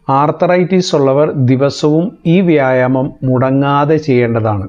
arthritis ഉള്ളവർ ദിവസവും ഈ വ്യായാമം മുടങ്ങാതെ ചെയ്യേണ്ടതാണ്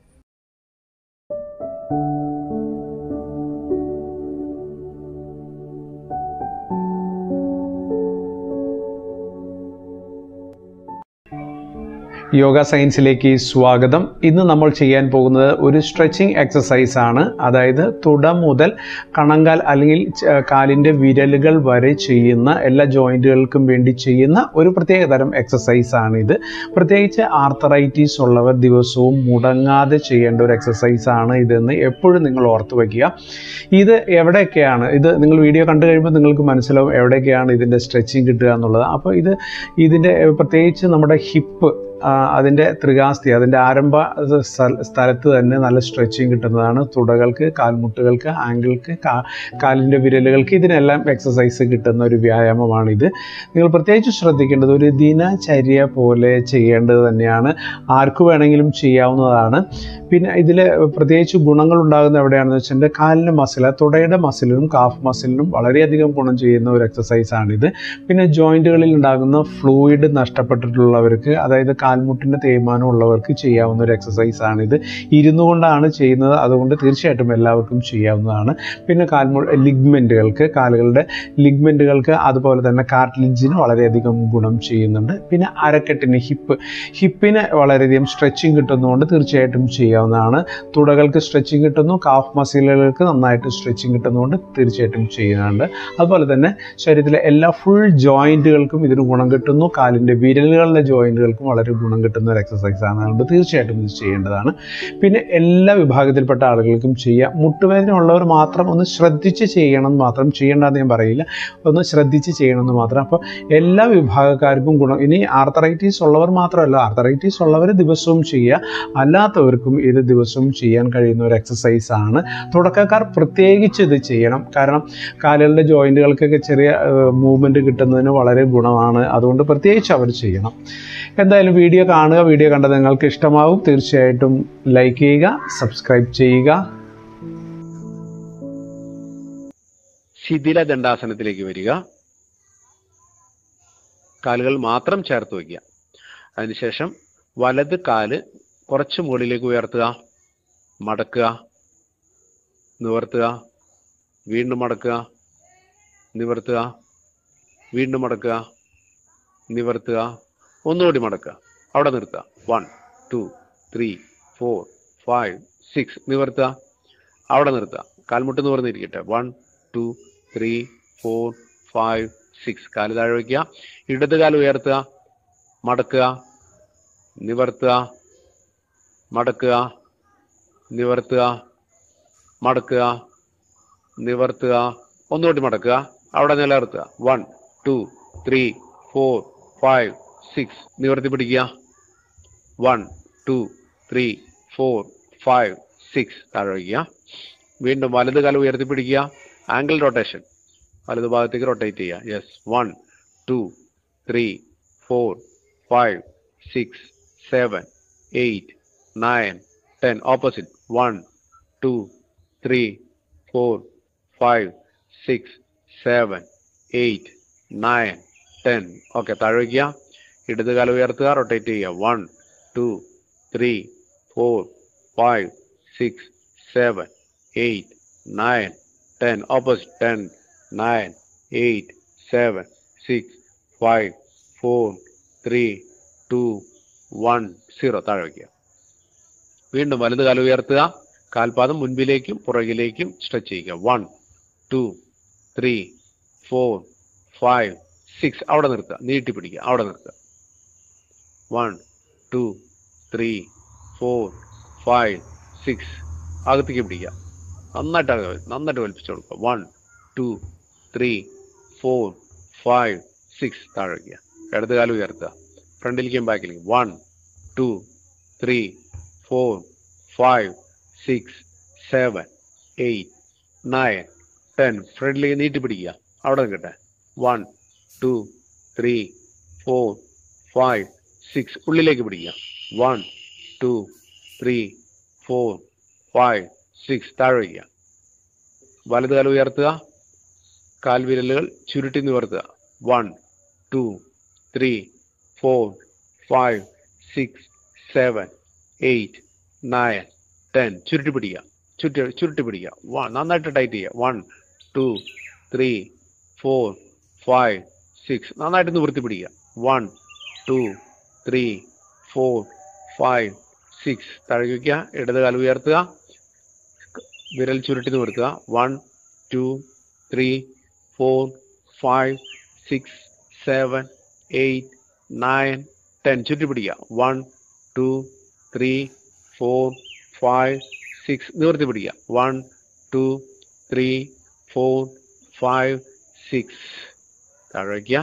യോഗ സയൻസിലേക്ക് സ്വാഗതം ഇന്ന് നമ്മൾ ചെയ്യാൻ പോകുന്നത് ഒരു സ്ട്രെച്ചിങ് എക്സസൈസ് ആണ് അതായത് തുട മുതൽ കണങ്കാൽ അല്ലെങ്കിൽ ച- കാലിൻ്റെ വിരലുകൾ വരെ ചെയ്യുന്ന എല്ലാ ജോയിൻറ്റുകൾക്കും വേണ്ടി ചെയ്യുന്ന ഒരു പ്രത്യേക തരം എക്സസൈസ് ആണ് ഇത് പ്രത്യേകിച്ച് ആർത്തറൈറ്റീസ് ഉള്ളവർ ദിവസവും മുടങ്ങാതെ ചെയ്യേണ്ട ഒരു എക്സസൈസ് ആണ് ഇതെന്ന് എപ്പോഴും നിങ്ങൾ ഓർത്ത് വയ്ക്കുക ഇത് എവിടെയൊക്കെയാണ് ഇത് നിങ്ങൾ വീഡിയോ കണ്ടു കഴിയുമ്പോൾ നിങ്ങൾക്ക് മനസ്സിലാവും എവിടെയൊക്കെയാണ് ഇതിൻ്റെ സ്ട്രെച്ചിങ് കിട്ടുക എന്നുള്ളത് അപ്പോൾ ഇത് ഇതിൻ്റെ പ്രത്യേകിച്ച് നമ്മുടെ ഹിപ്പ് അതിൻ്റെ ത്രികാസ്തി അതിൻ്റെ ആരംഭ സ്ഥ- സ്ഥലത്ത് തന്നെ നല്ല സ്ട്രെച്ചിങ് കിട്ടുന്നതാണ് തുടകൾക്ക് കാൽമുട്ടുകൾക്ക് ആങ്കിൾക്ക് കാ കാലിൻ്റെ വിരലുകൾക്ക് ഇതിനെല്ലാം എക്സസൈസ് കിട്ടുന്ന ഒരു വ്യായാമമാണിത് നിങ്ങൾ പ്രത്യേകിച്ച് ശ്രദ്ധിക്കേണ്ടത് ഒരു ദിനചര്യ പോലെ ചെയ്യേണ്ടത് തന്നെയാണ് ആർക്ക് വേണമെങ്കിലും ചെയ്യാവുന്നതാണ് പിന്നെ ഇതിൽ പ്രത്യേകിച്ച് ഗുണങ്ങൾ ഉണ്ടാകുന്ന എവിടെയാണെന്ന് വെച്ചാൽ കാലിൻ്റെ മസിൽ തുടയുടെ മസിലിനും കാഫ് മസിലിനും വളരെയധികം ഗുണം ചെയ്യുന്ന ഒരു എക്സസൈസാണിത് പിന്നെ ജോയിൻറ്റുകളിൽ ഉണ്ടാകുന്ന ഫ്ലൂയിഡ് നഷ്ടപ്പെട്ടിട്ടുള്ളവർക്ക് അതായത് കാൽമുട്ടിൻ്റെ തേയ്മാനം ഉള്ളവർക്ക് ചെയ്യാവുന്ന ഒരു എക്സസൈസാണിത് ഇരുന്നു കൊണ്ടാണ് ചെയ്യുന്നത് അതുകൊണ്ട് തീർച്ചയായിട്ടും എല്ലാവർക്കും ചെയ്യാവുന്നതാണ് പിന്നെ കാൽമു ലിഗ്മെൻറ്റുകൾക്ക് കാലുകളുടെ ലിഗ്മെൻറ്റുകൾക്ക് അതുപോലെ തന്നെ കാർട്ടിലിജിന് വളരെയധികം ഗുണം ചെയ്യുന്നുണ്ട് പിന്നെ അരക്കെട്ടിന് ഹിപ്പ് ഹിപ്പിന് വളരെയധികം സ്ട്രെച്ചിങ് കിട്ടുന്നതുകൊണ്ട് തീർച്ചയായിട്ടും ചെയ്യാവുന്നതാണ് തുടകൾക്ക് സ്ട്രെച്ചിങ് കിട്ടുന്നു കാഫ് മസിലുകൾക്ക് നന്നായിട്ട് സ്ട്രെച്ചിങ് കിട്ടുന്നതുകൊണ്ട് തീർച്ചയായിട്ടും ചെയ്യുന്നുണ്ട് അതുപോലെ തന്നെ ശരീരത്തിലെ എല്ലാ ഫുൾ ജോയിൻറ്റുകൾക്കും ഇതിന് ഗുണം കിട്ടുന്നു കാലിൻ്റെ വിരലുകളുടെ ജോയിൻറ്റുകൾക്കും വളരെ ഗുണം കിട്ടുന്ന ഒരു എക്സസൈസാണ് അതുകൊണ്ട് തീർച്ചയായിട്ടും ഇത് ചെയ്യേണ്ടതാണ് പിന്നെ എല്ലാ വിഭാഗത്തിൽപ്പെട്ട ആളുകൾക്കും ചെയ്യാം മുട്ടുവേദന ഉള്ളവർ മാത്രം ഒന്ന് ശ്രദ്ധിച്ച് ചെയ്യണം എന്ന് മാത്രം ചെയ്യേണ്ടെന്ന് ഞാൻ പറയില്ല ഒന്ന് ശ്രദ്ധിച്ച് ചെയ്യണമെന്ന് മാത്രം അപ്പോൾ എല്ലാ വിഭാഗക്കാർക്കും ഗുണം ഇനി ആർത്തറൈറ്റീസ് ഉള്ളവർ മാത്രമല്ല ആർത്തറൈറ്റീസ് ഉള്ളവർ ദിവസവും ചെയ്യുക അല്ലാത്തവർക്കും ഇത് ദിവസവും ചെയ്യാൻ കഴിയുന്ന ഒരു എക്സസൈസ് ആണ് തുടക്കക്കാർ പ്രത്യേകിച്ച് ഇത് ചെയ്യണം കാരണം കാലുകളുടെ ജോയിൻറ്റുകൾക്കൊക്കെ ചെറിയ മൂവ്മെൻറ്റ് കിട്ടുന്നതിന് വളരെ ഗുണമാണ് അതുകൊണ്ട് പ്രത്യേകിച്ച് അവർ ചെയ്യണം എന്തായാലും വീഡിയോ കാണുക വീഡിയോ കണ്ടത് നിങ്ങൾക്ക് ഇഷ്ടമാവും തീർച്ചയായിട്ടും ലൈക്ക് ചെയ്യുക സബ്സ്ക്രൈബ് ചെയ്യുക ശിഥില ദണ്ഡാസനത്തിലേക്ക് വരിക കാലുകൾ മാത്രം ചേർത്ത് വയ്ക്കുക അതിനുശേഷം വലത് കാല് കുറച്ച് മുകളിലേക്ക് ഉയർത്തുക മടക്കുക നിവർത്തുക വീണ്ടും മടക്കുക നിവർത്തുക വീണ്ടും മടക്കുക നിവർത്തുക ഒന്നുകൂടി മടക്കുക അവിടെ നിർത്തുക one two three four five six നിവർത്തുക അവിടെ നിർത്തുക കാൽമുട്ട് നിവർന്നിരിക്കട്ടെ one two three four five six കാല് താഴെ വയ്ക്കുക ഇടത് കാല് ഉയർത്തുക മടക്കുക നിവർത്തുക മടക്കുക നിവർത്തുക മടക്കുക നിവർത്തുക ഒന്നുകൂടി മടക്കുക അവിടെ നിലനിർത്തുക one two three four five six നിവർത്തി പിടിക്കുക one two three four five six താഴെ വയ്ക്കുക വീണ്ടും വലത് കാലം ഉയർത്തി പിടിക്കുക ആംഗിൾ റൊട്ടേഷൻ വലത് ഭാഗത്തേക്ക് റൊട്ടേറ്റ് ചെയ്യുക yes one two three four five six seven eight nine ten opposite one two three four five six seven eight nine ten okay താഴെ വയ്ക്കുക ഇടത് കാലം ഉയർത്തുക റൊട്ടേറ്റ് ചെയ്യുക one two three four five six seven eight nine ten opposite ten nine eight seven six five four three two one zero താഴെ വയ്ക്കുക വീണ്ടും വലത് കാലം ഉയർത്തുക കാൽപാദം മുൻപിലേക്കും പുറകിലേക്കും സ്ട്രെച്ച് ചെയ്യുക one two three four five six അവിടെ നിർത്തുക നീട്ടി പിടിക്കുക അവിടെ നിർത്തുക one two three four five six അകത്തേക്ക് പിടിക്കുക നന്നായിട്ട് അക- നന്നായിട്ട് വലിപ്പിച്ചു കൊടുക്കുക one two three four five six താഴെ വയ്ക്കുക ഇടത് കാലം ഉയർത്തുക ഫ്രണ്ടിലേക്കും ബാക്കിലേക്കും one two three four five six seven eight nine ten ഫ്രണ്ടിലേക്ക് നീട്ടി പിടിക്കുക അവിടെ നിൽക്കട്ടെ one two three four five six ഉള്ളിലേക്ക് പിടിക്കുക one two three four five six താഴെ വയ്ക്കുക വലത് കാലം ഉയർത്തുക കാൽവിരലുകൾ ചുരുട്ടി നിവർത്തുക one two three four five six seven eight nine ten ചുരുട്ടി പിടിക്കുക ചുരുട്ടി ചുരുട്ടി പിടിക്കുക വൺ നന്നായിട്ട് ടൈറ്റ് ചെയ്യുക one two three four five six നന്നായിട്ട് നിവൃത്തി പിടിക്കുക one two three four five six താഴെ വയ്ക്കുക ഇടത് കാൽ ഉയർത്തുക വിരൽ ചുരുട്ടി നിവർത്തുക one two three four five six seven eight nine ten ചുരുട്ടി പിടിക്കുക one two three four five six നിവർത്തി പിടിക്കുക one two three four five six താഴെ വയ്ക്കുക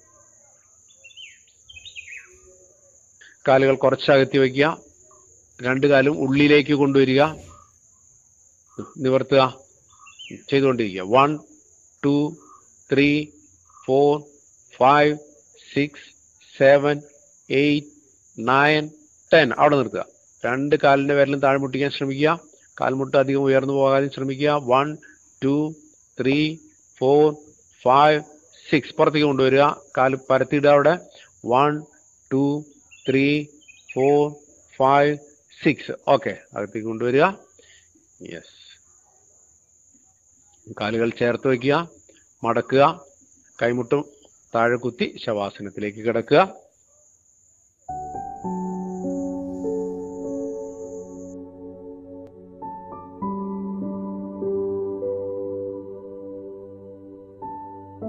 കാലുകൾ കുറച്ച് അകത്തി വയ്ക്കുക രണ്ട് കാലും ഉള്ളിലേക്ക് കൊണ്ടുവരിക നിവർത്തുക ചെയ്തുകൊണ്ടിരിക്കുക one two three four five six seven eight nine ten അവിടെ നിർത്തുക രണ്ട് കാലിന്റെ വിരലും താഴെ മുട്ടിക്കാൻ ശ്രമിക്കുക കാൽമുട്ട് അധികം ഉയർന്നു പോകാൻ ശ്രമിക്കുക one two three four five six പുറത്തേക്ക് കൊണ്ടുവരിക കാൽ പരത്തിയിടുക അവിടെ one two three four five six okay അകത്തേക്ക് കൊണ്ടുവരിക യെസ് കാലുകൾ ചേർത്ത് വയ്ക്കുക മടക്കുക കൈമുട്ടും താഴെ കുത്തി ശവാസനത്തിലേക്ക് കിടക്കുക